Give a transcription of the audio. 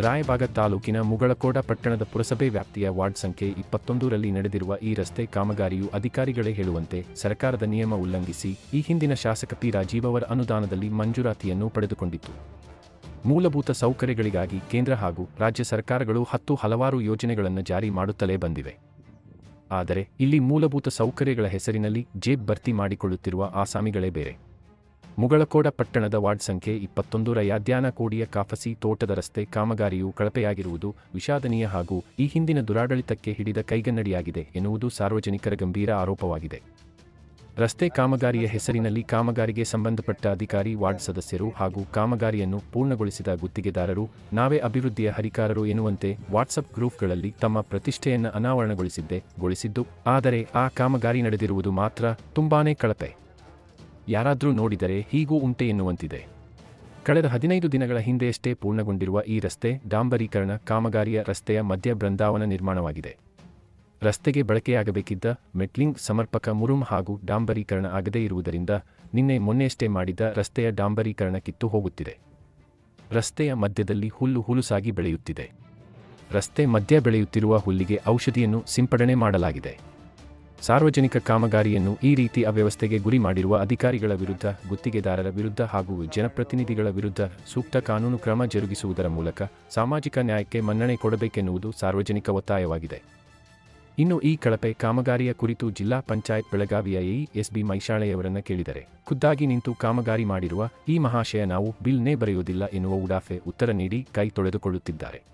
ರಾಯಬಾಗ ತಾಲೂಕಿನ ಮುಗಳಕೋಡ ಪಟ್ಟಣದ ಪುರಸಭೆ ವ್ಯಾಪ್ತಿಯ ವಾರ್ಡ್ ಸಂಖ್ಯೆ ಇಪ್ಪತ್ತೊಂದರಲ್ಲಿ ನಡೆದಿರುವ ಈ ರಸ್ತೆ ಕಾಮಗಾರಿಯು ಅಧಿಕಾರಿಗಳೇ ಹೇಳುವಂತೆ ಸರ್ಕಾರದ ನಿಯಮ ಉಲ್ಲಂಘಿಸಿ ಈ ಹಿಂದಿನ ಶಾಸಕ ಪಿ ರಾಜೀವ್ ಅವರ ಅನುದಾನದಲ್ಲಿ ಮಂಜೂರಾತಿಯನ್ನು ಪಡೆದುಕೊಂಡಿತ್ತು ಮೂಲಭೂತ ಸೌಕರ್ಯಗಳಿಗಾಗಿ ಕೇಂದ್ರ ಹಾಗೂ ರಾಜ್ಯ ಸರ್ಕಾರಗಳು ಹತ್ತು ಹಲವಾರು ಯೋಜನೆಗಳನ್ನು ಜಾರಿ ಮಾಡುತ್ತಲೇ ಬಂದಿವೆ ಆದರೆ ಇಲ್ಲಿ ಮೂಲಭೂತ ಸೌಕರ್ಯಗಳ ಹೆಸರಿನಲ್ಲಿ ಜೇಬ್ ಭರ್ತಿ ಮಾಡಿಕೊಳ್ಳುತ್ತಿರುವ ಆಸಾಮಿಗಳೇ ಬೇರೆ ಮುಗಳಕೋಡ ಪಟ್ಟಣದ ವಾರ್ಡ್ ಸಂಖ್ಯೆ ಇಪ್ಪತ್ತೊಂದರ ಯಾದ್ಯಾನ ಕೋಡಿಯ ಕಾಫಸಿ ತೋಟದ ರಸ್ತೆ ಕಾಮಗಾರಿಯು ಕಳಪೆಯಾಗಿರುವುದು ವಿಷಾದನೀಯ ಹಾಗೂ ಈ ಹಿಂದಿನ ದುರಾಡಳಿತಕ್ಕೆ ಹಿಡಿದ ಕೈಗನ್ನಡಿಯಾಗಿದೆ ಎನ್ನುವುದು ಸಾರ್ವಜನಿಕರ ಗಂಭೀರ ಆರೋಪವಾಗಿದೆ ರಸ್ತೆ ಕಾಮಗಾರಿಯ ಹೆಸರಿನಲ್ಲಿ ಕಾಮಗಾರಿಗೆ ಸಂಬಂಧಪಟ್ಟ ಅಧಿಕಾರಿ ವಾರ್ಡ್ ಸದಸ್ಯರು ಹಾಗೂ ಕಾಮಗಾರಿಯನ್ನು ಪೂರ್ಣಗೊಳಿಸಿದ ಗುತ್ತಿಗೆದಾರರು ನಾವೇ ಅಭಿವೃದ್ಧಿಯ ಹರಿಕಾರರು ಎನ್ನುವಂತೆ ವಾಟ್ಸಪ್ ಗ್ರೂಪ್ಗಳಲ್ಲಿ ತಮ್ಮ ಪ್ರತಿಷ್ಠೆಯನ್ನು ಅನಾವರಣಗೊಳಿಸಿದ್ದೆ ಗೊಳಿಸಿದ್ದು ಆದರೆ ಆ ಕಾಮಗಾರಿ ನಡೆದಿರುವುದು ಮಾತ್ರ ತುಂಬಾನೇ ಕಳಪೆ ಯಾರಾದ್ರೂ ನೋಡಿದರೆ ಹೀಗೂ ಉಂಟೆ ಎನ್ನುವಂತಿದೆ ಕಳೆದ ಹದಿನೈದು ದಿನಗಳ ಹಿಂದೆಯಷ್ಟೇ ಪೂರ್ಣಗೊಂಡಿರುವ ಈ ರಸ್ತೆ ಡಾಂಬರೀಕರಣ ಕಾಮಗಾರಿಯ ರಸ್ತೆಯ ಮಧ್ಯ ಬೃಂದಾವನ ನಿರ್ಮಾಣವಾಗಿದೆ ರಸ್ತೆಗೆ ಬಳಕೆಯಾಗಬೇಕಿದ್ದ ಮೆಟ್ಲಿಂಗ್ ಸಮರ್ಪಕ ಮುರುಮ್ ಹಾಗೂ ಡಾಂಬರೀಕರಣ ಆಗದೇ ಇರುವುದರಿಂದ ನಿನ್ನೆ ಮೊನ್ನೆಯಷ್ಟೇ ಮಾಡಿದ ರಸ್ತೆಯ ಡಾಂಬರೀಕರಣ ಕಿತ್ತು ಹೋಗುತ್ತಿದೆ ರಸ್ತೆಯ ಮಧ್ಯದಲ್ಲಿ ಹುಲ್ಲು ಹುಲುಸಾಗಿ ಬೆಳೆಯುತ್ತಿದೆ ರಸ್ತೆ ಮಧ್ಯ ಬೆಳೆಯುತ್ತಿರುವ ಹುಲ್ಲಿಗೆ ಔಷಧಿಯನ್ನು ಸಿಂಪಡಣೆ ಮಾಡಲಾಗಿದೆ ಸಾರ್ವಜನಿಕ ಕಾಮಗಾರಿಯನ್ನು ಈ ರೀತಿ ಅವ್ಯವಸ್ಥೆಗೆ ಗುರಿ ಮಾಡಿರುವ ಅಧಿಕಾರಿಗಳ ವಿರುದ್ಧ ಗುತ್ತಿಗೆದಾರರ ವಿರುದ್ಧ ಹಾಗೂ ಜನಪ್ರತಿನಿಧಿಗಳ ವಿರುದ್ಧ ಸೂಕ್ತ ಕಾನೂನು ಕ್ರಮ ಜರುಗಿಸುವುದರ ಮೂಲಕ ಸಾಮಾಜಿಕ ನ್ಯಾಯಕ್ಕೆ ಮನ್ನಣೆ ಕೊಡಬೇಕೆನ್ನುವುದು ಸಾರ್ವಜನಿಕ ಒತ್ತಾಯವಾಗಿದೆ ಇನ್ನು ಈ ಕಳಪೆ ಕಾಮಗಾರಿಯ ಕುರಿತು ಜಿಲ್ಲಾ ಪಂಚಾಯತ್ ಬೆಳಗಾವಿಯ ಎಇ ಎಸ್ಬಿ ಮೈಶಾಳೆಯವರನ್ನ ಕೇಳಿದರೆ ಖುದ್ದಾಗಿ ನಿಂತು ಕಾಮಗಾರಿ ಮಾಡಿರುವ ಈ ಮಹಾಶಯ ನಾವು ಬಿಲ್ನೇ ಬರೆಯುವುದಿಲ್ಲ ಎನ್ನುವ ಉಡಾಫೆ ಉತ್ತರ ನೀಡಿ ಕೈ ತೊಳೆದುಕೊಳ್ಳುತ್ತಿದ್ದಾರೆ